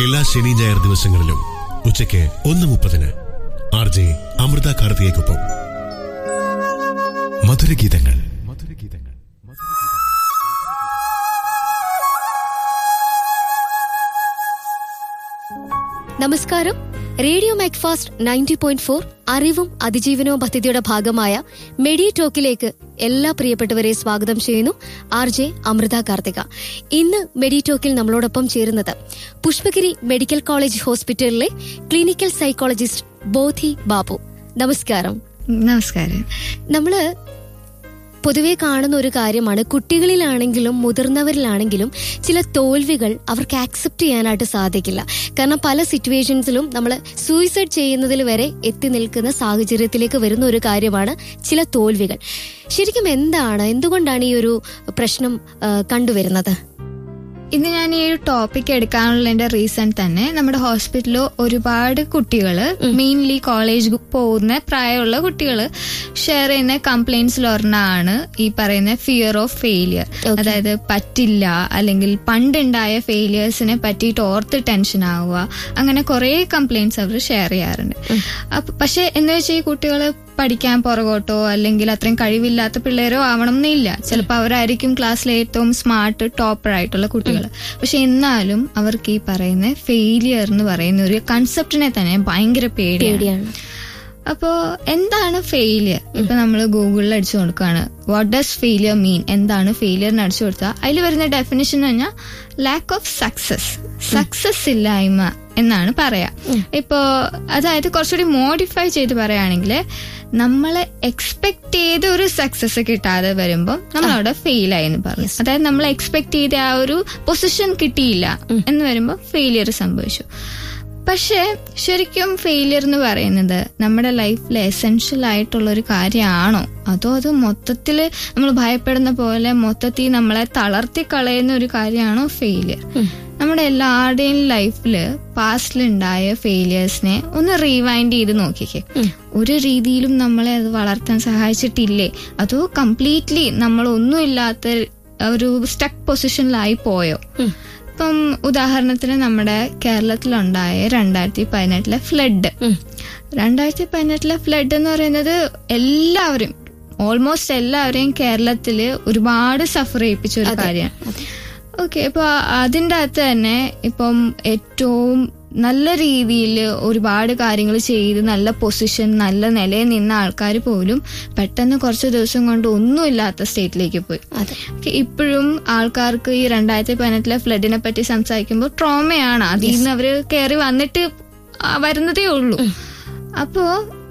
എല്ലാ ശനി ഞായർ ദിവസങ്ങളിലും ഉച്ചയ്ക്ക് ഒന്ന് മുപ്പതിന് ആർ ജെ അമൃത കാർത്തികയ്ക്കൊപ്പം മധുരഗീതങ്ങൾ നമസ്കാരം radio Macfast ninety point four അറിവും അതിജീവനവും പദ്ധതിയുടെ ഭാഗമായ മെഡി ടോക്കിലേക്ക് എല്ലാ പ്രിയപ്പെട്ടവരെ സ്വാഗതം ചെയ്യുന്നു ആർ ജെ അമൃത കാർത്തിക ഇന്ന് മെഡി ടോക്കിൽ നമ്മളോടൊപ്പം ചേരുന്നത് പുഷ്പഗിരി മെഡിക്കൽ കോളേജ് ഹോസ്പിറ്റലിലെ ക്ലിനിക്കൽ സൈക്കോളജിസ്റ്റ് ബോധി ബാബു നമസ്കാരം നമസ്കാരം നമ്മള് പൊതുവെ കാണുന്ന ഒരു കാര്യമാണ് കുട്ടികളിലാണെങ്കിലും മുതിർന്നവരിലാണെങ്കിലും ചില തോൽവികൾ അവർക്ക് ആക്സെപ്റ്റ് ചെയ്യാനായിട്ട് സാധിക്കില്ല കാരണം പല സിറ്റുവേഷൻസിലും നമ്മൾ സൂയിസൈഡ് ചെയ്യുന്നതിൽ വരെ എത്തി നിൽക്കുന്ന സാഹചര്യത്തിലേക്ക് വരുന്ന ഒരു കാര്യമാണ് ചില തോൽവികൾ ശരിക്കും എന്താണ് എന്തുകൊണ്ടാണ് ഈ ഒരു പ്രശ്നം ആ, കണ്ടുവരുന്നത് ഇന്ന് ഞാൻ ഈ ഒരു ടോപ്പിക് എടുക്കാനുള്ളതിന്റെ റീസൺ തന്നെ നമ്മുടെ ഹോസ്പിറ്റലിൽ ഒരുപാട് കുട്ടികള് മെയിൻലി കോളേജ് പോകുന്ന പ്രായമുള്ള കുട്ടികള് ഷെയർ ചെയ്യുന്ന കംപ്ലൈൻസിൽ ഒരെണ്ണമാണ് ഈ പറയുന്ന ഫിയർ ഓഫ് ഫെയിലിയർ അതായത് പറ്റില്ല അല്ലെങ്കിൽ പണ്ടുണ്ടായ ഫെയിലിയേഴ്സിനെ പറ്റിയിട്ട് ഓർത്ത് ടെൻഷൻ ആവുക അങ്ങനെ കുറെ കംപ്ലൈൻറ്റ്സ് അവർ ഷെയർ ചെയ്യാറുണ്ട് അപ്പൊ പക്ഷെ എന്ന് വെച്ചാൽ ഈ കുട്ടികള് പഠിക്കാൻ പുറകോട്ടോ അല്ലെങ്കിൽ അത്രയും കഴിവില്ലാത്ത പിള്ളേരോ ആവണം എന്നില്ല ചിലപ്പോൾ അവരായിരിക്കും ക്ലാസ്സിലെ ഏറ്റവും സ്മാർട്ട് ടോപ്പർ ആയിട്ടുള്ള കുട്ടികൾ പക്ഷെ എന്നാലും അവർക്ക് ഈ പറയുന്ന ഫെയിലിയർ എന്ന് പറയുന്ന ഒരു കൺസെപ്റ്റിനെ തന്നെ ഭയങ്കര പേടിയാണ് പേടിയാണ് അപ്പോ എന്താണ് ഫെയിലിയർ ഇപ്പൊ നമ്മൾ ഗൂഗിളിൽ അടിച്ചു കൊടുക്കുകയാണ് വാട്ട് ഡസ് ഫെയിലിയർ മീൻ എന്താണ് ഫെയിലിയർ എന്ന് അടിച്ചു കൊടുത്താൽ അതിൽ വരുന്ന ഡെഫിനേഷൻ എന്ന് പറഞ്ഞാൽ ലാക്ക് ഓഫ് സക്സസ് സക്സസ് ഇല്ലായ്മ എന്നാണ് പറയാ ഇപ്പോ അതായത് കുറച്ചുകൂടി മോഡിഫൈ ചെയ്ത് പറയുകയാണെങ്കിൽ നമ്മളെ എക്സ്പെക്ട് ചെയ്ത ഒരു സക്സസ് കിട്ടാതെ വരുമ്പോൾ നമ്മൾ അവിടെ ഫെയിൽ ആയി എന്ന് പറഞ്ഞു അതായത് നമ്മൾ എക്സ്പെക്ട് ചെയ്ത ആ ഒരു പൊസിഷൻ കിട്ടിയില്ല എന്ന് വരുമ്പോൾ ഫെയിലിയർ സംഭവിച്ചു പക്ഷേ ശരിക്കും ഫെയിലിയർ എന്ന് പറയുന്നത് നമ്മുടെ ലൈഫിൽ എസെൻഷ്യൽ ആയിട്ടുള്ള ഒരു കാര്യമാണോ അതോ അത് മൊത്തത്തിൽ നമ്മൾ ഭയപ്പെടുന്ന പോലെ മൊത്തത്തിൽ നമ്മളെ തളർത്തി കളയുന്ന ഒരു കാര്യമാണോ ഫെയിലിയർ നമ്മുടെ എല്ലാവരുടെയും ലൈഫിൽ പാസ്റ്റിലുണ്ടായ ഫെയിലിയേഴ്സിനെ ഒന്ന് റീവൈൻഡ് ചെയ്ത് നോക്കിക്കേ ഒരു രീതിയിലും നമ്മളെ അത് വളർത്താൻ സഹായിച്ചിട്ടില്ലേ അതോ കംപ്ലീറ്റ്ലി നമ്മൾ ഒന്നുമില്ലാത്ത ഒരു സ്റ്റക്ക് പൊസിഷനിലായി പോയോ ഇപ്പം ഉദാഹരണത്തിന് നമ്മുടെ കേരളത്തിലുണ്ടായ രണ്ടായിരത്തി പതിനെട്ടിലെ ഫ്ലഡ് രണ്ടായിരത്തി പതിനെട്ടിലെ ഫ്ലഡ് എന്ന് പറയുന്നത് എല്ലാവരും ഓൾമോസ്റ്റ് എല്ലാവരെയും കേരളത്തില് ഒരുപാട് സഫർ ചെയ്യിപ്പിച്ച ഒരു കാര്യമാണ് ഓക്കെ ഇപ്പൊ അതിന്റെ അകത്ത് തന്നെ ഇപ്പം ഏറ്റവും നല്ല രീതിയിൽ ഒരുപാട് കാര്യങ്ങൾ ചെയ്ത് നല്ല പൊസിഷൻ നല്ല നിലയിൽ നിന്ന ആൾക്കാർ പോലും പെട്ടെന്ന് കുറച്ച് ദിവസം കൊണ്ട് ഒന്നുമില്ലാത്ത സ്റ്റേറ്റിലേക്ക് പോയി അതെ ഓക്കെ, ഇപ്പോഴും ആൾക്കാർക്ക് ഈ രണ്ടായിരത്തി പതിനെട്ടിലെ ഫ്ലഡിനെ പറ്റി സംസാരിക്കുമ്പോൾ ട്രോമയാണ് അതിൽ നിന്ന് അവര് കയറി വന്നിട്ട് ആ വരുന്നതേ ഉള്ളൂ അപ്പോ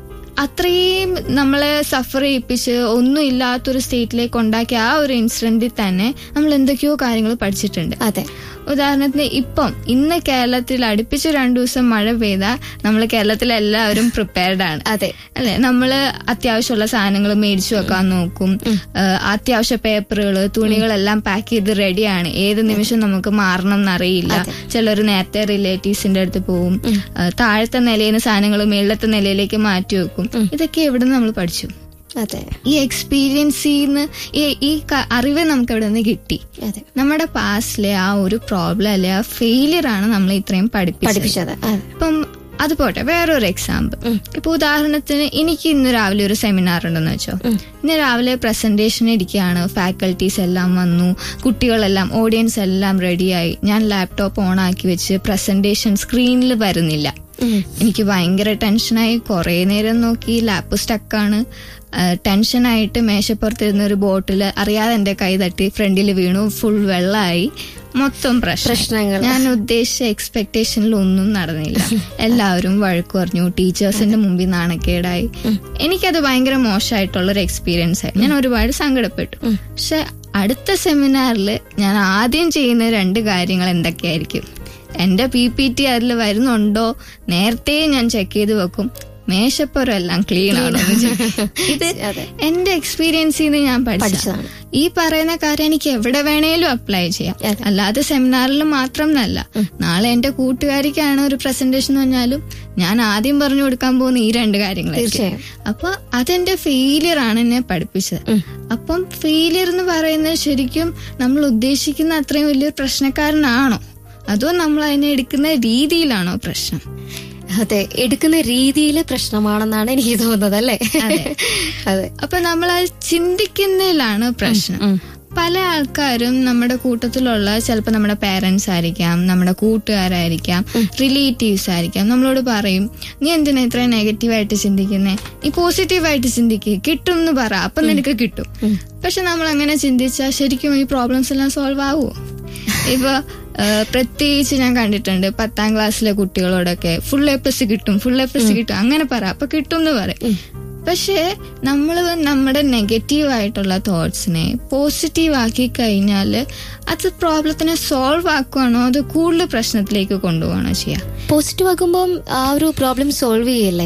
അത്രയും നമ്മളെ സഫർ ചെയ്യിപ്പിച്ച് ഒന്നും ഇല്ലാത്തൊരു സ്റ്റേറ്റിലേക്ക് ഉണ്ടാക്കിയ ആ ഒരു ഇൻസിഡന്റിൽ തന്നെ നമ്മൾ എന്തൊക്കെയോ കാര്യങ്ങൾ പഠിച്ചിട്ടുണ്ട് അതെ ഉദാഹരണത്തിന് ഇപ്പം ഇന്ന് കേരളത്തിൽ അടുപ്പിച്ച് രണ്ടു ദിവസം മഴ പെയ്താൽ നമ്മൾ കേരളത്തിൽ എല്ലാവരും പ്രിപ്പയർഡ് ആണ് അതെ അല്ലെ നമ്മള് അത്യാവശ്യമുള്ള സാധനങ്ങൾ മേടിച്ചു വെക്കാൻ നോക്കും ഏഹ് അത്യാവശ്യ പേപ്പറുകൾ തുണികളെല്ലാം പാക്ക് ചെയ്ത് റെഡിയാണ് ഏത് നിമിഷം നമുക്ക് മാറണം എന്നറിയില്ല ചിലർ നേരത്തെ റിലേറ്റീവ്സിന്റെ അടുത്ത് പോവും ഏഹ് താഴത്തെ നിലയിൽ നിന്ന് സാധനങ്ങൾ മേളത്തെ നിലയിലേക്ക് മാറ്റി വെക്കും ഇതൊക്കെ എവിടെ നിന്ന് നമ്മൾ പഠിച്ചു അതെ ഈ എക്സ്പീരിയൻസിന്ന് ഈ ഈ ക- അറിവ് നമുക്ക് എവിടെ നിന്ന് കിട്ടി അതെ നമ്മുടെ പാസ്റ്റിലെ ആ ഒരു പ്രോബ്ലം അല്ലെ ആ ഫെയിലിയർ ആണ് നമ്മളെ ഇത്രയും പഠിപ്പിച്ചത് പഠിപ്പിച്ചത് അതെ ഇപ്പം അത് പോട്ടെ വേറൊരു എക്സാമ്പിൾ ഇപ്പൊ ഉദാഹരണത്തിന് എനിക്ക് ഇന്ന് രാവിലെ ഒരു സെമിനാർ ഉണ്ടെന്ന് വെച്ചോ ഇന്ന് രാവിലെ പ്രസന്റേഷൻ ഇരിക്കുകയാണ് ഫാക്കൽറ്റീസ് എല്ലാം വന്നു കുട്ടികളെല്ലാം ഓഡിയൻസ് എല്ലാം റെഡിയായി ഞാൻ ലാപ്ടോപ്പ് ഓൺ ആക്കി വെച്ച് പ്രസന്റേഷൻ സ്ക്രീനിൽ വരുന്നില്ല എനിക്ക് ഭയങ്കര ടെൻഷനായി കുറെ നേരം നോക്കി ലാപ്പ് സ്റ്റക്കാണ് ടെൻഷനായിട്ട് മേശപ്പുറത്തിരുന്ന ഒരു ബോട്ടിൽ അറിയാതെ എന്റെ കൈ തട്ടി ഫ്രണ്ടിൽ വീണു ഫുൾ വെള്ളമായി മൊത്തം പ്രശ്നം പ്രശ്നങ്ങൾ. ഞാൻ ഉദ്ദേശിച്ച എക്സ്പെക്ടേഷനിൽ ഒന്നും നടന്നില്ല എല്ലാവരും വഴക്ക് പറഞ്ഞു ടീച്ചേഴ്സിന്റെ മുമ്പിൽ നാണക്കേടായി എനിക്കത് ഭയങ്കര മോശമായിട്ടുള്ള ഒരു എക്സ്പീരിയൻസ് ആയി ഞാൻ ഒരുപാട് സങ്കടപ്പെട്ടു പക്ഷെ അടുത്ത സെമിനാറിൽ ഞാൻ ആദ്യം ചെയ്യുന്ന രണ്ട് കാര്യങ്ങൾ എന്തൊക്കെയായിരിക്കും എന്റെ പി പി ടി അതിൽ വരുന്നുണ്ടോ നേരത്തെ ഞാൻ ചെക്ക് ചെയ്ത് വെക്കും മേശപ്പുറം എല്ലാം ക്ലീൻ ആണോ എന്ന് check. ഇത് അതെ. എന്റെ എക്സ്പീരിയൻസിൽ നിന്ന് ഞാൻ പഠിച്ചതാണ് പഠിച്ചതാണ്. ഈ പറയുന്ന കാര്യം എനിക്ക് എവിടെ വേണേലും അപ്ലൈ ചെയ്യാം അതെ. അല്ലാതെ സെമിനാറിൽ മാത്രം എന്നല്ല നാളെ എന്റെ കൂട്ടുകാരിക്കാണ് ഒരു പ്രസന്റേഷൻ എന്ന് പറഞ്ഞാലും ഞാൻ ആദ്യം പറഞ്ഞു കൊടുക്കാൻ പോകുന്ന ഈ രണ്ട് കാര്യങ്ങൾ തീർച്ചയായും. അപ്പൊ അതെന്റെ ഫെയിലിയർ ആണ് എന്നെ പഠിപ്പിച്ചത് അപ്പം ഫെയിലിയർ എന്ന് പറയുന്നത് ശരിക്കും നമ്മൾ ഉദ്ദേശിക്കുന്ന അത്രയും വലിയൊരു പ്രശ്നക്കാരനാണോ അതോ നമ്മൾ അതിനെ എടുക്കുന്ന രീതിയിലാണോ പ്രശ്നം അതെ എടുക്കുന്ന രീതിയിലെ പ്രശ്നമാണെന്നാണ് എനിക്ക് തോന്നുന്നത് അല്ലേ അതെ. അതെ അപ്പൊ നമ്മൾ അത് ചിന്തിക്കുന്നതിലാണ് പ്രശ്നം ഉം. പല ആൾക്കാരും നമ്മുടെ കൂട്ടത്തിലുള്ള ചിലപ്പോൾ നമ്മുടെ പേരൻസ് ആയിരിക്കാം നമ്മുടെ കൂട്ടുകാരായിരിക്കാം റിലേറ്റീവ്സ് ആയിരിക്കാം നമ്മളോട് പറയും നീ എന്തിനാ ഇത്ര നെഗറ്റീവായിട്ട് ചിന്തിക്കുന്നേ നീ പോസിറ്റീവായിട്ട് ചിന്തിക്കുക കിട്ടും എന്ന് പറ അപ്പൊ നിനക്ക് കിട്ടും പക്ഷെ നമ്മൾ അങ്ങനെ ചിന്തിച്ചാൽ ശരിക്കും ഈ പ്രോബ്ലംസ് എല്ലാം സോൾവ് ആവുമോ ഇപ്പൊ ആ, പ്രത്യേകിച്ച് ഞാൻ കണ്ടിട്ടുണ്ട് പത്താം ക്ലാസ്സിലെ കുട്ടികളോടൊക്കെ ഫുൾ എ പ്ലസ് കിട്ടും ഫുൾ എ പ്ലസ് കിട്ടും അങ്ങനെ പറ അപ്പൊ കിട്ടും എന്ന് പറയും പക്ഷേ നമ്മൾ നമ്മുടെ നെഗറ്റീവ് ആയിട്ടുള്ള തോട്ട്സിനെ പോസിറ്റീവ് ആക്കി കഴിഞ്ഞാൽ അത് പ്രോബ്ലത്തിനെ സോൾവ് ആക്കുവാണോ അത് കൂടുതൽ പ്രശ്നത്തിലേക്ക് കൊണ്ടുപോകണോ ചെയ്യാം പോസിറ്റീവ് ആക്കുമ്പോൾ ആ ഒരു പ്രോബ്ലം സോൾവ് ചെയ്യല്ലേ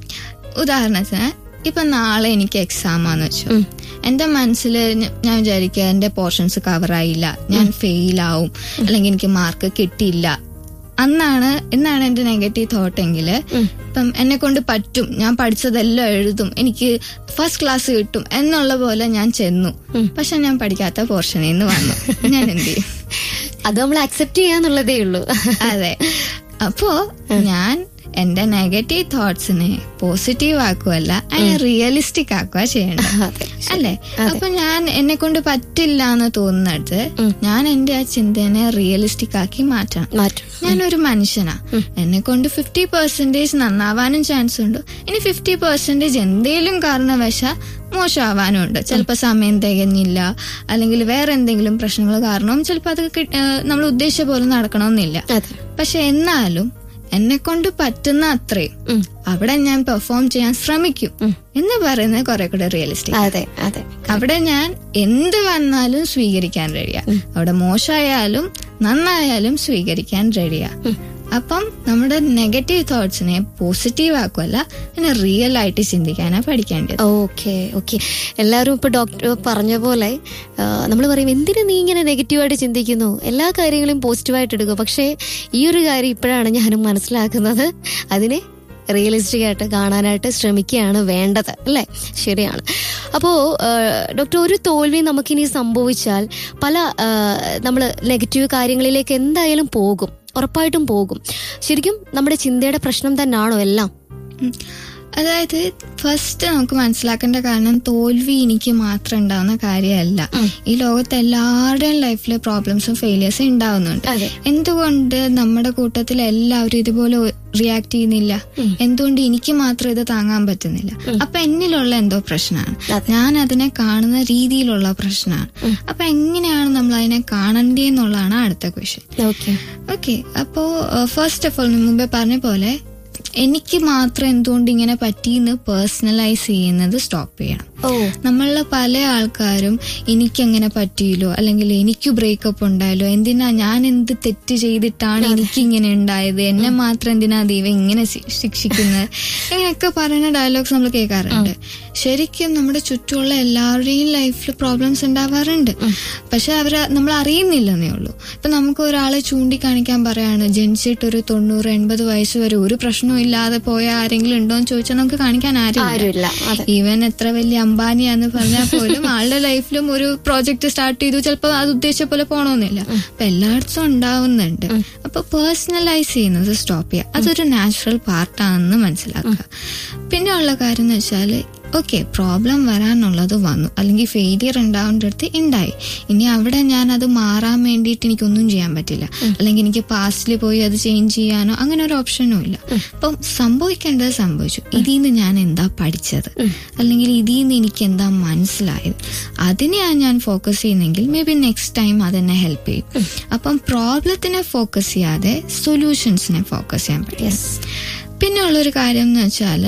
ഉദാഹരണത്തിന് ഇപ്പൊ നാളെ എനിക്ക് എക്സാം ആന്ന് വെച്ചു എന്റെ മനസ്സിൽ ഞാൻ വിചാരിക്കുക എന്റെ പോർഷൻസ് കവർ ആയില്ല ഞാൻ ഫെയിൽ ആവും അല്ലെങ്കിൽ എനിക്ക് മാർക്ക് കിട്ടിയില്ല അന്നാണ് എന്നാണ് എന്റെ നെഗറ്റീവ് തോട്ട് എങ്കിൽ ഇപ്പം എന്നെ കൊണ്ട് പറ്റും ഞാൻ പഠിച്ചതെല്ലാം എഴുതും എനിക്ക് ഫസ്റ്റ് ക്ലാസ് കിട്ടും എന്നുള്ള പോലെ ഞാൻ ചെന്നു പക്ഷെ ഞാൻ പഠിക്കാത്ത പോർഷനിൽ നിന്ന് വന്നു ഞാൻ എന്ത് ചെയ്യും അത് നമ്മൾ അക്സെപ്റ്റ് ചെയ്യാന്നുള്ളതേ ഉള്ളൂ അതെ അപ്പോ ഞാൻ എന്റെ നെഗറ്റീവ് തോട്ട്സിനെ പോസിറ്റീവ് ആക്കുവല്ല അതിനെ റിയലിസ്റ്റിക് ആക്കുക ചെയ്യേണ്ടത് അതെ, അല്ലേ അപ്പൊ ഞാൻ എന്നെ കൊണ്ട് പറ്റില്ല എന്ന് തോന്നുന്നിടത്ത് ഞാൻ എന്റെ ആ ചിന്തനെ റിയലിസ്റ്റിക് ആക്കി മാറ്റണം മാറ്റും ഞാനൊരു മനുഷ്യനാ എന്നെ കൊണ്ട് ഫിഫ്റ്റി പെർസെന്റേജ് നന്നാവാനും ചാൻസ് ഉണ്ട് ഇനി ഫിഫ്റ്റി പെർസെന്റേജ് എന്തേലും കാരണവശ മോശമാവാനും ഉണ്ട് ചിലപ്പോൾ സമയം തികഞ്ഞില്ല അല്ലെങ്കിൽ വേറെ എന്തെങ്കിലും പ്രശ്നങ്ങൾ കാരണവും ചിലപ്പോൾ അത് നമ്മൾ ഉദ്ദേശിച്ച പോലെ നടക്കണമെന്നില്ല അതെ പക്ഷെ എന്നാലും എന്നെ കൊണ്ട് പറ്റുന്ന അത്രയും ഉം. അവിടെ ഞാൻ പെർഫോം ചെയ്യാൻ ശ്രമിക്കും എന്ന് പറയുന്നത് കുറെ കൂടെ റിയലിസ്റ്റിക് അതെ അതെ അവിടെ ഞാൻ എന്ത് വന്നാലും സ്വീകരിക്കാൻ റെഡിയാ അവിടെ മോശമായാലും നന്നായാലും സ്വീകരിക്കാൻ റെഡിയാ അപ്പം നമ്മുടെ നെഗറ്റീവ് തോട്ട്സിനെ പോസിറ്റീവ് ആക്കുമല്ല അതിനെ റിയൽ ആയിട്ട് ചിന്തിക്കാനാ പഠിക്കേണ്ടത് ഓക്കെ ഓക്കെ എല്ലാവരും ഇപ്പൊ ഡോക്ടർ പറഞ്ഞ പോലെ നമ്മൾ പറയും എന്തിനു നീ ഇങ്ങനെ നെഗറ്റീവായിട്ട് ചിന്തിക്കുന്നു എല്ലാ കാര്യങ്ങളും പോസിറ്റീവായിട്ട് എടുക്കുക പക്ഷേ ഈ ഒരു കാര്യം ഇപ്പോഴാണ് ഞാനും മനസ്സിലാക്കുന്നത് അതിനെ റിയലിസ്റ്റിക് ആയിട്ട് കാണാനായിട്ട് ശ്രമിക്കുകയാണ് വേണ്ടത് അല്ലേ ശരിയാണ് അപ്പോൾ ഡോക്ടർ ഒരു തോൽവി നമുക്കിനി സംഭവിച്ചാൽ പല നമ്മൾ നെഗറ്റീവ് കാര്യങ്ങളിലേക്ക് എന്തായാലും പോകും ഉറപ്പായിട്ടും പോകും ശരിക്കും നമ്മുടെ ചിന്തയുടെ പ്രശ്നം തന്നെയാണോ എല്ലാം ഉം. അതായത് ഫസ്റ്റ് നമുക്ക് മനസ്സിലാക്കേണ്ട കാരണം തോൽവി എനിക്ക് മാത്രം ഉണ്ടാവുന്ന കാര്യമല്ല ഈ ലോകത്ത് എല്ലാവരുടെയും ലൈഫിൽ പ്രോബ്ലംസും ഫെയിലിയേഴ്സും ഉണ്ടാവുന്നുണ്ട് അതെ. എന്തുകൊണ്ട് നമ്മുടെ കൂട്ടത്തിൽ എല്ലാവരും ഇതുപോലെ റിയാക്ട് ചെയ്യുന്നില്ല എന്തുകൊണ്ട് എനിക്ക് മാത്രം ഇത് താങ്ങാൻ പറ്റുന്നില്ല അപ്പൊ എന്നിലുള്ള എന്തോ പ്രശ്നമാണ് ഞാൻ അതിനെ കാണുന്ന രീതിയിലുള്ള പ്രശ്നമാണ് അപ്പൊ എങ്ങനെയാണ് നമ്മൾ അതിനെ കാണണ്ടേന്നുള്ളതാണ് അടുത്ത ക്വസ്റ്റ്യൻ ഓക്കെ ഓക്കെ അപ്പോ ഫസ്റ്റ് ഓഫ് ഓൾ മുമ്പേ പറഞ്ഞ പോലെ എനിക്ക് മാത്രം എന്തുകൊണ്ട് ഇങ്ങനെ പറ്റിയെന്ന് പേഴ്സണലൈസ് ചെയ്യുന്നത് സ്റ്റോപ്പ് ചെയ്യണം ഓ നമ്മളിലെ പല ആൾക്കാരും എനിക്കങ്ങനെ പറ്റിയില്ലോ അല്ലെങ്കിൽ എനിക്ക് ബ്രേക്കപ്പ് ഉണ്ടായല്ലോ എന്തിനാ ഞാൻ എന്ത് തെറ്റ് ചെയ്തിട്ടാണ് എനിക്ക് ഇങ്ങനെ ഉണ്ടായത് എന്നെ മാത്രം എന്തിനാ ദൈവം ഇങ്ങനെ ശി- ശിക്ഷിക്കുന്നത് ഇങ്ങനെയൊക്കെ പറയുന്ന ഡയലോഗ്സ് നമ്മൾ കേൾക്കാറുണ്ട് ശരിക്കും നമ്മുടെ ചുറ്റുമുള്ള എല്ലാവരുടെയും ലൈഫിൽ പ്രോബ്ലംസ് ഉണ്ടാവാറുണ്ട് പക്ഷെ അവര് നമ്മൾ അറിയുന്നില്ലെന്നേ ഉള്ളൂ ഇപ്പൊ നമുക്ക് ഒരാളെ ചൂണ്ടിക്കാണിക്കാൻ പറയാണ് ജനിച്ചിട്ട് ഒരു തൊണ്ണൂറ് എൺപത് വയസ്സ് വരെ ഒരു പ്രശ്നവും ഇല്ലാതെ പോയ ആരെങ്കിലും ഉണ്ടോ എന്ന് ചോദിച്ചാൽ നമുക്ക് കാണിക്കാൻ ആരും ആരുമില്ല അതെ ഈവൻ എത്ര വലിയ അംബാനിയാന്ന് പറഞ്ഞാൽ പോലും ആളുടെ ലൈഫിലും ഒരു പ്രോജക്റ്റ് സ്റ്റാർട്ട് ചെയ്തു ചിലപ്പോൾ അത് ഉദ്ദേശിച്ച പോലെ പോണമെന്നില്ല അപ്പൊ എല്ലായിടത്തും ഉണ്ടാവുന്നുണ്ട് അപ്പൊ പേഴ്സണലൈസ് ചെയ്യുന്നത് സ്റ്റോപ്പ് ചെയ്യുക അതൊരു നാച്ചുറൽ പാർട്ടാണെന്ന് മനസ്സിലാക്കുക പിന്നെ ഉള്ള കാര്യം എന്ന് വെച്ചാല് ഓക്കെ പ്രോബ്ലം വരാനുള്ളത് വന്നു അല്ലെങ്കിൽ ഫെയിലിയർ ഉണ്ടാവേണ്ടടുത്ത് ഉണ്ടായി ഇനി അവിടെ ഞാൻ അത് മാറാൻ വേണ്ടിയിട്ട് എനിക്കൊന്നും ചെയ്യാൻ പറ്റില്ല അല്ലെങ്കിൽ എനിക്ക് പാസ്റ്റിൽ പോയി അത് ചേഞ്ച് ചെയ്യാനോ അങ്ങനെ ഒരു ഓപ്ഷനും ഇല്ല അപ്പം സംഭവിക്കേണ്ടത് സംഭവിച്ചു ഇതിൽ നിന്ന് ഞാൻ എന്താ പഠിച്ചത് അല്ലെങ്കിൽ ഇതിൽ നിന്ന് എനിക്ക് എന്താ മനസ്സിലായത് അതിനെയാണ് ഞാൻ ഫോക്കസ് ചെയ്യുന്നെങ്കിൽ മേ ബി നെക്സ്റ്റ് ടൈം അതെന്നെ ഹെൽപ്പ് ചെയ്യും അപ്പം പ്രോബ്ലത്തിനെ ഫോക്കസ് ചെയ്യാതെ സൊല്യൂഷൻസിനെ ഫോക്കസ് ചെയ്യാൻ പറ്റും പിന്നെ ഉള്ളൊരു കാര്യം എന്ന് വെച്ചാൽ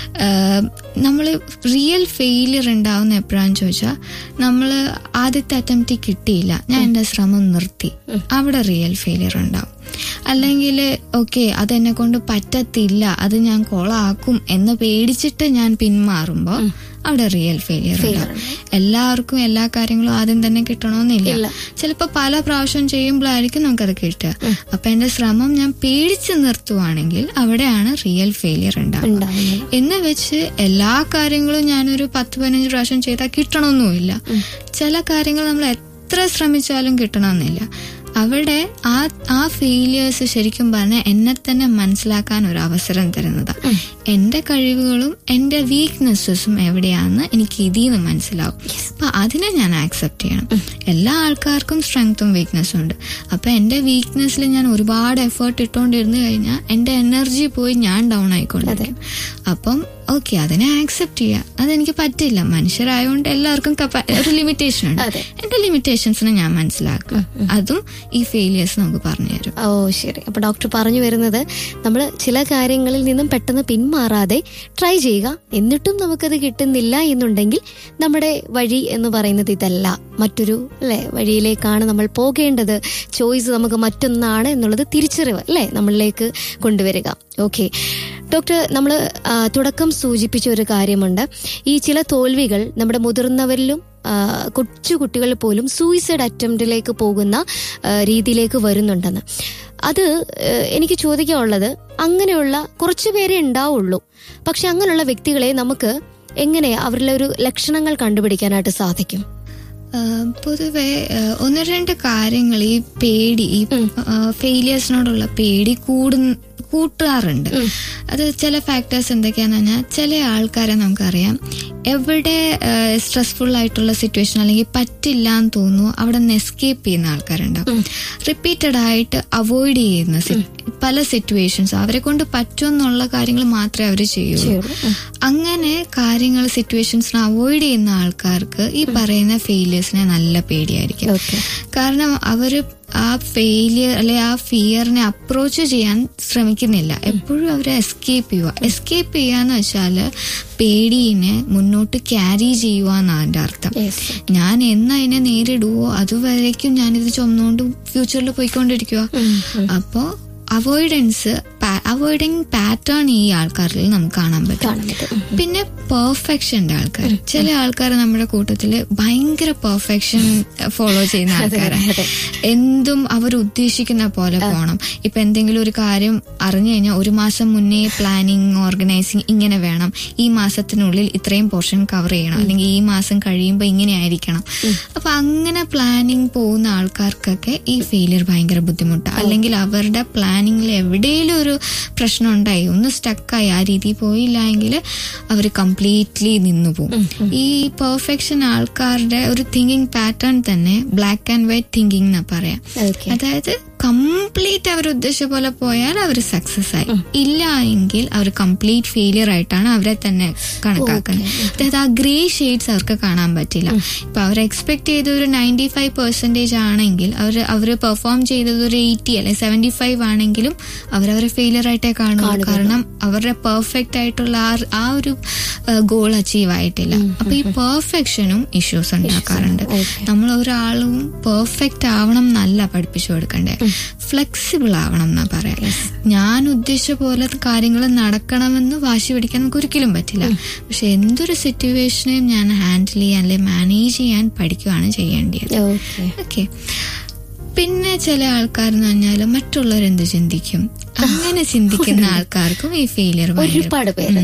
നമ്മൾ റിയൽ ഫെയിലിയർ ഉണ്ടാവുന്ന എപ്പോഴാന്ന് ചോദിച്ചാൽ നമ്മൾ ആദ്യത്തെ അറ്റംപ്റ്റ് കിട്ടിയില്ല ഞാൻ എൻ്റെ ശ്രമം നിർത്തി അവിടെ റിയൽ ഫെയിലിയർ ഉണ്ടാവും അല്ലെങ്കിൽ ഓക്കെ അതെന്നെ കൊണ്ട് പറ്റത്തില്ല അത് ഞാൻ കൊളാക്കും എന്ന് പേടിച്ചിട്ട് ഞാൻ പിന്മാറുമ്പോൾ അവിടെ റിയൽ ഫെയിലിയർ ഉണ്ടാവും എല്ലാവർക്കും എല്ലാ കാര്യങ്ങളും ആദ്യം തന്നെ കിട്ടണമെന്നില്ല ചിലപ്പോൾ പല പ്രാവശ്യം ചെയ്യുമ്പോഴായിരിക്കും നമുക്കത് കിട്ടുക അപ്പൊ എന്റെ ശ്രമം ഞാൻ പേടിച്ച് നിർത്തുവാണെങ്കിൽ അവിടെയാണ് റിയൽ ഫെയിലിയർ ഉണ്ടാവുക എന്ന് വെച്ച് എല്ലാ കാര്യങ്ങളും ഞാനൊരു പത്ത് പതിനഞ്ച് പ്രാവശ്യം ചെയ്താൽ കിട്ടണമെന്നുമില്ല ചില കാര്യങ്ങൾ നമ്മൾ എത്ര ശ്രമിച്ചാലും കിട്ടണമെന്നില്ല അവിടെ ആ ആ ഫെയിലിയേഴ്സ് ശരിക്കും പറഞ്ഞാൽ എന്നെ തന്നെ മനസ്സിലാക്കാൻ ഒരു അവസരം തരുന്നതാണ് എന്റെ കഴിവുകളും എന്റെ വീക്ക്നെസ്സസും എവിടെയാണെന്ന് എനിക്ക് ഇതിൽ നിന്ന് മനസ്സിലാവും അപ്പൊ അതിനെ ഞാൻ ആക്സെപ്റ്റ് ചെയ്യണം എല്ലാ ആൾക്കാർക്കും സ്ട്രെങ്ത്തും വീക്ക്നെസ്സും ഉണ്ട് അപ്പൊ എന്റെ വീക്ക്നെസ്സിൽ ഞാൻ ഒരുപാട് എഫേർട്ട് ഇട്ടുകൊണ്ടിരുന്നു കഴിഞ്ഞാൽ എന്റെ എനർജി പോയി ഞാൻ ഡൗൺ ആയിക്കൊണ്ടിരിക്കും അപ്പം ഓക്കെ അതിനെ ആക്സെപ്റ്റ് ചെയ്യാം അതെനിക്ക് പറ്റില്ല മനുഷ്യരായതുകൊണ്ട് എല്ലാവർക്കും കപ്പാ- ഒരു ലിമിറ്റേഷൻ ഉണ്ട് അതെ. എന്റെ ലിമിറ്റേഷൻസിനെ ഞാൻ മനസ്സിലാക്കുക അതും ഈ ഫെയിലിയേഴ്സ് നമുക്ക് പറഞ്ഞു തരും ഓ ശരി അപ്പൊ ഡോക്ടർ പറഞ്ഞു വരുന്നത് നമ്മൾ ചില കാര്യങ്ങളിൽ നിന്നും പെട്ടെന്ന് പിന്മാറാതെ ട്രൈ ചെയ്യുക എന്നിട്ടും നമുക്കത് കിട്ടുന്നില്ല എന്നുണ്ടെങ്കിൽ നമ്മുടെ വഴി എന്ന് പറയുന്നത് ഇതല്ല മറ്റൊരു അല്ലെ വഴിയിലേക്കാണ് നമ്മൾ പോകേണ്ടത് ചോയ്സ് നമുക്ക് മറ്റൊന്നാണ് എന്നുള്ളത് തിരിച്ചറിവ് അല്ലെ നമ്മളിലേക്ക് കൊണ്ടുവരിക ഓക്കെ ഡോക്ടർ നമ്മൾ തുടക്കം സൂചിപ്പിച്ച ഒരു കാര്യമുണ്ട് ഈ ചില തോൽവികൾ നമ്മുടെ മുതിർന്നവരിലും ആ, കൊച്ചു കുട്ടികൾ പോലും സൂയിസൈഡ് അറ്റംപ്റ്റിലേക്ക് പോകുന്ന ആ, രീതിയിലേക്ക് വരുന്നുണ്ടെന്ന് അത് ആ, എനിക്ക് ചോദിക്കാനുള്ളത് അങ്ങനെയുള്ള കുറച്ചു പേരെ ഉണ്ടാവുള്ളൂ പക്ഷെ അങ്ങനെയുള്ള വ്യക്തികളെ നമുക്ക് എങ്ങനെ അവരിലെ ഒരു ലക്ഷണങ്ങൾ കണ്ടുപിടിക്കാനായിട്ട് സാധിക്കും ആഹ് പൊതുവെ ആഹ് ഒന്ന് രണ്ട് കാര്യങ്ങൾ ഈ പേടി ഈ ഫെയിലിയേഴ്സിനോടുള്ള പേടി കൂടു കൂട്ടാറുണ്ട് അത് ചില ഫാക്ടേഴ്സ് എന്തൊക്കെയാന്ന് പറഞ്ഞാൽ ചില ആൾക്കാരെ നമുക്കറിയാം എവിടെ സ്ട്രെസ്ഫുൾ ആയിട്ടുള്ള സിറ്റുവേഷൻ അല്ലെങ്കിൽ പറ്റില്ല എന്ന് തോന്നുന്നു അവിടെ നിന്ന് എസ്കേപ്പ് ചെയ്യുന്ന ആൾക്കാരുണ്ടാവും റിപ്പീറ്റഡ് ആയിട്ട് അവോയ്ഡ് ചെയ്യുന്ന സി- പല സിറ്റുവേഷൻസ് അവരെ കൊണ്ട് പറ്റുമെന്നുള്ള കാര്യങ്ങൾ മാത്രമേ അവർ ചെയ്യുള്ളൂ ചെയ്യുള്ളൂ. അങ്ങനെ കാര്യങ്ങൾ സിറ്റുവേഷൻസിനെ അവോയ്ഡ് ചെയ്യുന്ന ആൾക്കാർക്ക് ഈ പറയുന്ന ഫെയിലിയേഴ്സിനെ നല്ല പേടിയായിരിക്കും ഓക്കെ കാരണം അവര് ആ ഫെയിലിയർ അല്ലെ ആ ഫിയറിനെ അപ്രോച്ച് ചെയ്യാൻ ശ്രമിക്കുന്നില്ല എപ്പോഴും അവരെ എസ്കേപ്പ് ചെയ്യുക എസ്കേപ്പ് ചെയ്യാന്ന് വെച്ചാല് പേടീനെ മുന്നോട്ട് ക്യാരി ചെയ്യുക എന്നാണ് അതിന്റെ അർത്ഥം Yes. ഞാൻ എന്ന് അതിനെ നേരിടുവോ അതുവരേക്കും ഞാനിത് ചുമന്നുകൊണ്ട് ഫ്യൂച്ചറിൽ പോയിക്കൊണ്ടിരിക്കുക അപ്പോ അവോയ്ഡൻസ് അവോയ്ഡിങ് പാറ്റേൺ ഈ ആൾക്കാരിൽ നമുക്ക് കാണാൻ പറ്റും കാണാൻ പറ്റും പിന്നെ പെർഫെക്ഷന്റെ ആൾക്കാർ ചില ആൾക്കാർ നമ്മുടെ കൂട്ടത്തില് ഭയങ്കര പെർഫെക്ഷൻ ഫോളോ ചെയ്യുന്ന ആൾക്കാരാണ് അതെ. എന്തും അവർ ഉദ്ദേശിക്കുന്ന പോലെ പോകണം ഇപ്പൊ എന്തെങ്കിലും ഒരു കാര്യം അറിഞ്ഞു കഴിഞ്ഞാൽ ഒരു മാസം മുന്നേ പ്ലാനിങ് ഓർഗനൈസിങ് ഇങ്ങനെ വേണം ഈ മാസത്തിനുള്ളിൽ ഇത്രയും പോർഷൻ കവർ ചെയ്യണം അല്ലെങ്കിൽ ഈ മാസം കഴിയുമ്പോൾ ഇങ്ങനെ ആയിരിക്കണം അപ്പൊ അങ്ങനെ പ്ലാനിങ് പോകുന്ന ആൾക്കാർക്കൊക്കെ ഈ ഫെയിലിയർ ഭയങ്കര ബുദ്ധിമുട്ടാണ് അല്ലെങ്കിൽ അവരുടെ പ്ലാനിങ്ങിൽ എവിടെയെങ്കിലും ഒരു പ്രശ്നം ഉണ്ടായി ഒന്ന് സ്റ്റക്കായി ആ രീതിയിൽ പോയില്ല എങ്കിൽ അവർ കംപ്ലീറ്റ്ലി നിന്നു പോകും ഈ പെർഫെക്ഷൻ ആൾക്കാരുടെ ഒരു തിങ്കിങ് പാറ്റേൺ തന്നെ ബ്ലാക്ക് ആൻഡ് വൈറ്റ് തിങ്കിങ് എന്നാ പറയാം ഓക്കെ അതായത് കംപ്ലീറ്റ് അവർ ഉദ്ദേശിച്ച പോലെ പോയാൽ അവർ സക്സസ് ആയി ഇല്ല എങ്കിൽ അവർ കംപ്ലീറ്റ് ഫെയിലിയർ ആയിട്ടാണ് അവരെ തന്നെ കണക്കാക്കുന്നത് അതായത് ആ ഗ്രേ ഷെയ്ഡ്സ് അവർക്ക് കാണാൻ പറ്റില്ല ഇപ്പൊ അവർ എക്സ്പെക്ട് ചെയ്ത ഒരു നയൻറ്റി ഫൈവ് പെർസെന്റേജ് ആണെങ്കിൽ അവർ അവർ പെർഫോം ചെയ്തത് ഒരു എയ്റ്റി അല്ലെ സെവന്റി ഫൈവ് ആണെങ്കിലും അവരവരെ ഫെയിലിയർ ആയിട്ടേ കാണുള്ളൂ കാരണം അവരുടെ പെർഫെക്റ്റ് ആയിട്ടുള്ള ആ- ആ ഒരു ഗോൾ അച്ചീവ് ആയിട്ടില്ല അപ്പൊ ഈ പെർഫെക്ഷനും ഇഷ്യൂസ് ഉണ്ടാക്കാറുണ്ട് Okay. നമ്മൾ ഒരാളും പെർഫെക്റ്റ് ആവണം എന്നല്ല പഠിപ്പിച്ചു കൊടുക്കണ്ടേ ഫ്ലെക്സിബിൾ ആവണം എന്നാ പറയാം ഞാൻ ഉദ്ദേശിച്ച പോലെ കാര്യങ്ങൾ നടക്കണമെന്ന് വാശി പിടിക്കാൻ നമുക്ക് ഒരിക്കലും പറ്റില്ല പക്ഷെ എന്തൊരു സിറ്റുവേഷനെയും ഞാൻ ഹാൻഡിൽ ചെയ്യാൻ അല്ലെ മാനേജ് ചെയ്യാൻ പഠിക്കുകയാണ് ചെയ്യേണ്ടത് ഓക്കെ ഓക്കെ പിന്നെ ചില ആൾക്കാരെന്ന് പറഞ്ഞാൽ മറ്റുള്ളവരെന്ത് ചിന്തിക്കും അങ്ങനെ ചിന്തിക്കുന്ന ആൾക്കാർക്കും ഈ ഫെയിലിയർ ഒരുപാട് പേര്.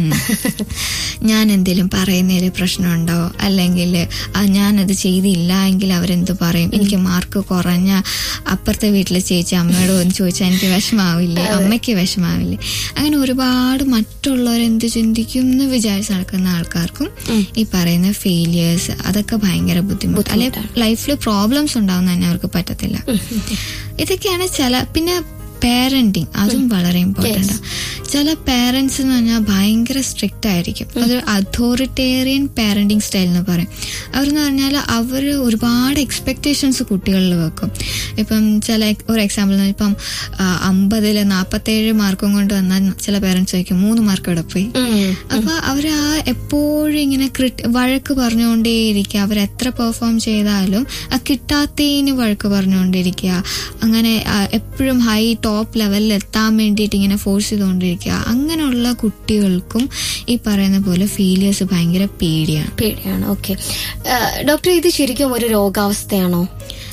ഞാൻ എന്തെങ്കിലും പറയുന്നതിൽ പ്രശ്നമുണ്ടോ അല്ലെങ്കിൽ ഞാനത് ചെയ്തില്ല എങ്കിൽ അവരെന്ത് പറയും എനിക്ക് മാർക്ക് കുറഞ്ഞ അപ്പുറത്തെ വീട്ടിലെ ചേച്ചി അമ്മയോട് ഒന്ന് ചോദിച്ചാൽ എനിക്ക് വിഷമാവില്ലേ അമ്മയ്ക്ക് വിഷമാവില്ലേ അങ്ങനെ ഒരുപാട് മറ്റുള്ളവരെന്ത് ചിന്തിക്കും എന്ന് വിചാരിച്ച് നടക്കുന്ന ആൾക്കാർക്കും ഈ പറയുന്ന ഫെയിലിയേഴ്സ് അതൊക്കെ ഭയങ്കര ബുദ്ധിമുട്ട് അല്ലെ ലൈഫിൽ പ്രോബ്ലംസ് ഉണ്ടാവുന്ന തന്നെ അവർക്ക് പറ്റത്തില്ല ഇതൊക്കെയാണ് ചില പിന്നെ പാരന്റിങ് അതും വളരെ ഇമ്പോർട്ടൻ്റ് ചില പാരന്റ്സ് എന്ന് പറഞ്ഞാൽ ഭയങ്കര സ്ട്രിക്റ്റ് ആയിരിക്കും അതൊരു അതോറിറ്റേറിയൻ പാരന്റിങ് സ്റ്റൈൽ എന്ന് പറയും അവരെന്ന് പറഞ്ഞാൽ അവർ ഒരുപാട് എക്സ്പെക്ടേഷൻസ് കുട്ടികളിൽ വെക്കും ഇപ്പം ചില ഒരു എക്സാമ്പിൾ ഇപ്പം അമ്പതില് നാൽപ്പത്തേഴ് മാർക്കും കൊണ്ട് വന്നാൽ ചില പാരന്റ്സ് ചോദിക്കും മൂന്ന് മാർക്ക് ഇവിടെ പോയി അപ്പൊ അവർ ആ എപ്പോഴും ഇങ്ങനെ ക്രിട്ട് വഴക്ക് പറഞ്ഞുകൊണ്ടേയിരിക്കുക അവർ എത്ര പെർഫോം ചെയ്താലും ആ കിട്ടാത്തതിന് വഴക്ക് പറഞ്ഞുകൊണ്ടിരിക്കുക അങ്ങനെ എപ്പോഴും ഹൈ ടോപ്പ് ലെവലിൽ എത്താൻ വേണ്ടിയിട്ട് ഇങ്ങനെ ഫോഴ്സ് ചെയ്തുകൊണ്ടിരിക്കുക അങ്ങനെയുള്ള കുട്ടികൾക്കും ഈ പറയുന്ന പോലെ ഫെയിലിയേഴ്സ് ഭയങ്കര പേടിയാണ് പേടിയാണ് ഓക്കെ ഡോക്ടർ ഇത് ശരിക്കും ഒരു രോഗാവസ്ഥയാണോ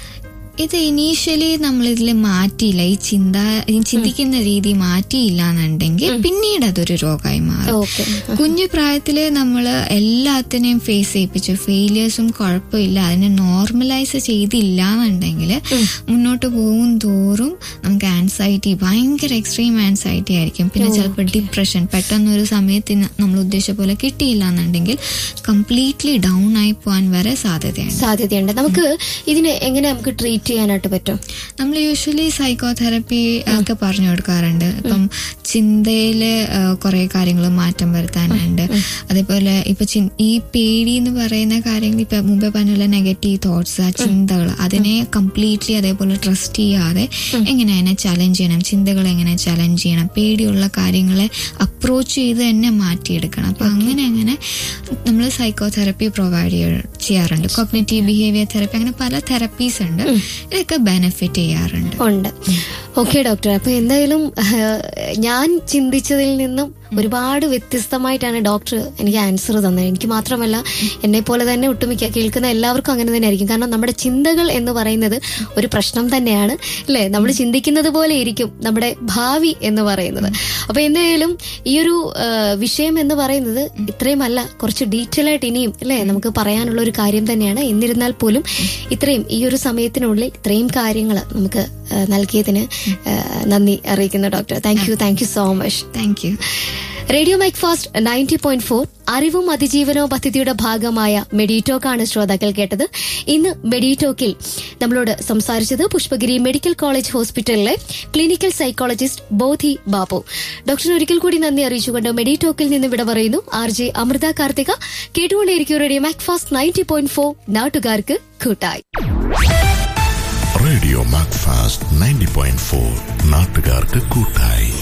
ഇത് ഇനീഷ്യലി നമ്മൾ ഇതിൽ മാറ്റിയില്ല ഈ ചിന്ത ഈ ചിന്തിക്കുന്ന രീതി മാറ്റിയില്ല എന്നുണ്ടെങ്കിൽ പിന്നീട് അതൊരു രോഗമായി മാറും ഓക്കെ കുഞ്ഞു പ്രായത്തില് നമ്മൾ എല്ലാത്തിനെയും ഫേസ് ചെയ്യിപ്പിച്ചു ഫെയിലിയേഴ്സും കുഴപ്പമില്ല അതിനെ നോർമലൈസ് ചെയ്തില്ല എന്നുണ്ടെങ്കിൽ മുന്നോട്ട് പോകും തോറും നമുക്ക് ആൻസൈറ്റി ഭയങ്കര എക്സ്ട്രീം ആൻസൈറ്റി ആയിരിക്കും പിന്നെ ചിലപ്പോൾ ഡിപ്രഷൻ പെട്ടെന്ന് ഒരു സമയത്തിന് നമ്മൾ ഉദ്ദേശിച്ച പോലെ കിട്ടിയില്ല എന്നുണ്ടെങ്കിൽ കംപ്ലീറ്റ്ലി ഡൗൺ ആയി പോകാൻ വരെ സാധ്യതയുണ്ട് സാധ്യതയുണ്ട് നമുക്ക് ഇതിനെ എങ്ങനെ നമുക്ക് ട്രീറ്റ് ചെയ്യാനായിട്ട് പറ്റും നമ്മൾ യൂഷ്വലി സൈക്കോതെറപ്പി ഒക്കെ പറഞ്ഞു കൊടുക്കാറുണ്ട് ഇപ്പം ചിന്തയില് കുറെ കാര്യങ്ങൾ മാറ്റം വരുത്താനുണ്ട് അതേപോലെ ഇപ്പൊ ചിൻ- ഈ പേടി എന്ന് പറയുന്ന കാര്യങ്ങൾ ഇപ്പൊ മുമ്പേ പറഞ്ഞ പോലെ നെഗറ്റീവ് തോട്ട്സ് ആ ചിന്തകൾ അതിനെ കംപ്ലീറ്റ്ലി അതേപോലെ ട്രസ്റ്റ് ചെയ്യാതെ എങ്ങനെ അതിനെ ചലഞ്ച് ചെയ്യണം ചിന്തകൾ എങ്ങനെ ചലഞ്ച് ചെയ്യണം പേടിയുള്ള കാര്യങ്ങളെ അപ്രോച്ച് ചെയ്ത് തന്നെ മാറ്റിയെടുക്കണം അപ്പൊ അങ്ങനെ അങ്ങനെ നമ്മൾ സൈക്കോതെറപ്പി പ്രൊവൈഡ് ചെയ്യാറുണ്ട് കോഗ്നേറ്റീവ് ബിഹേവിയർ തെറപ്പി അങ്ങനെ പല തെറപ്പീസ് ഉണ്ട് ഇതൊക്കെ ബെനിഫിറ്റ് ചെയ്യാറുണ്ട് ഉണ്ട് ഓക്കെ ഡോക്ടർ അപ്പൊ എന്തായാലും ആഹ്, ഞാൻ ചിന്തിച്ചതിൽ നിന്നും ഒരുപാട് വ്യത്യസ്തമായിട്ടാണ് ഡോക്ടർ എനിക്ക് ആൻസർ തന്നത് എനിക്ക് മാത്രമല്ല എന്നെ പോലെ തന്നെ ഒട്ടുമിക്ക കേൾക്കുന്ന എല്ലാവർക്കും അങ്ങനെ തന്നെ ആയിരിക്കും കാരണം നമ്മുടെ ചിന്തകൾ എന്ന് പറയുന്നത് ഒരു പ്രശ്നം തന്നെയാണ് അല്ലേ നമ്മൾ ചിന്തിക്കുന്നത് പോലെ ഇരിക്കും നമ്മുടെ ഭാവി എന്ന് പറയുന്നത് അപ്പൊ എന്തായാലും ഈ ഒരു ആഹ്, വിഷയം എന്ന് പറയുന്നത് ഇത്രയുമല്ല കുറച്ച് ഡീറ്റെയിൽ ആയിട്ട് ഇനിയും അല്ലേ നമുക്ക് പറയാനുള്ള ഒരു കാര്യം തന്നെയാണ് എന്നിരുന്നാൽ പോലും ഇത്രയും ഈ ഒരു സമയത്തിനുള്ളിൽ ഇത്രയും കാര്യങ്ങൾ നമുക്ക് ആഹ്, നൽകിയതിന് ആഹ്, നന്ദി അറിയിക്കുന്നു doctor thank you thank you so much thank you radio Macfast ninety point four അറിവും അതിജീവനവും പദ്ധതിയുടെ ഭാഗമായ മെഡിറ്റോക്കാണ് ശ്രോതാക്കൾ കേട്ടത് ഇന്ന് മെഡിറ്റോക്കിൽ നമ്മളോട് സംസാരിച്ചത് പുഷ്പഗിരി മെഡിക്കൽ കോളേജ് ഹോസ്പിറ്റലിലെ ക്ലിനിക്കൽ സൈക്കോളജിസ്റ്റ് ബോധി ബാബു ഡോക്ടറിന് ഒരിക്കൽ കൂടി നന്ദി അറിയിച്ചുകൊണ്ട് മെഡിറ്റോക്കിൽ നിന്ന് വിട പറയുന്നു ആർ ജെ അമൃത കാർത്തിക കേട്ടുകൊണ്ടേയിരിക്കും radio Macfast ninety point four നാട്ടുകാർക്ക് കൂട്ടായി radio Macfast ninety point four നാട്ടുകാർക്ക് കൂട്ടായി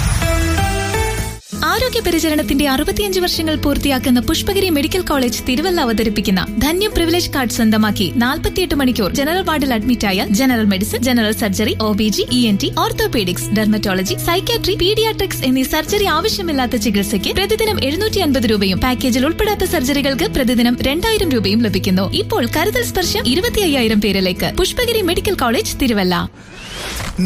ആരോഗ്യ പരിചരണത്തിന്റെ അറുപത്തിയഞ്ച് വർഷങ്ങൾ പൂർത്തിയാക്കുന്ന പുഷ്പഗിരി മെഡിക്കൽ കോളേജ് തിരുവല്ല അവതരിപ്പിക്കുന്ന ധന്യം പ്രിവിലേജ് കാർഡ് സ്വന്തമാക്കി നാൽപ്പത്തിയെട്ട് മണിക്കൂർ ജനറൽ വാർഡിൽ അഡ്മിറ്റായ general medicine general surgery O B G E N T orthopaedics dermatology psychiatry paediatrics എന്നീ സർജറി ആവശ്യമില്ലാത്ത ചികിത്സയ്ക്ക് പ്രതിദിനം എഴുന്നൂറ്റി അൻപത് രൂപയും പാക്കേജിൽ ഉൾപ്പെടാത്ത സർജറികൾക്ക് പ്രതിദിനം രണ്ടായിരം രൂപയും ലഭിക്കുന്നു ഇപ്പോൾ കരുതൽ സ്പർശം ഇരുപത്തി അയ്യായിരം പേരിലേക്ക് പുഷ്പഗിരി മെഡിക്കൽ കോളേജ് തിരുവല്ല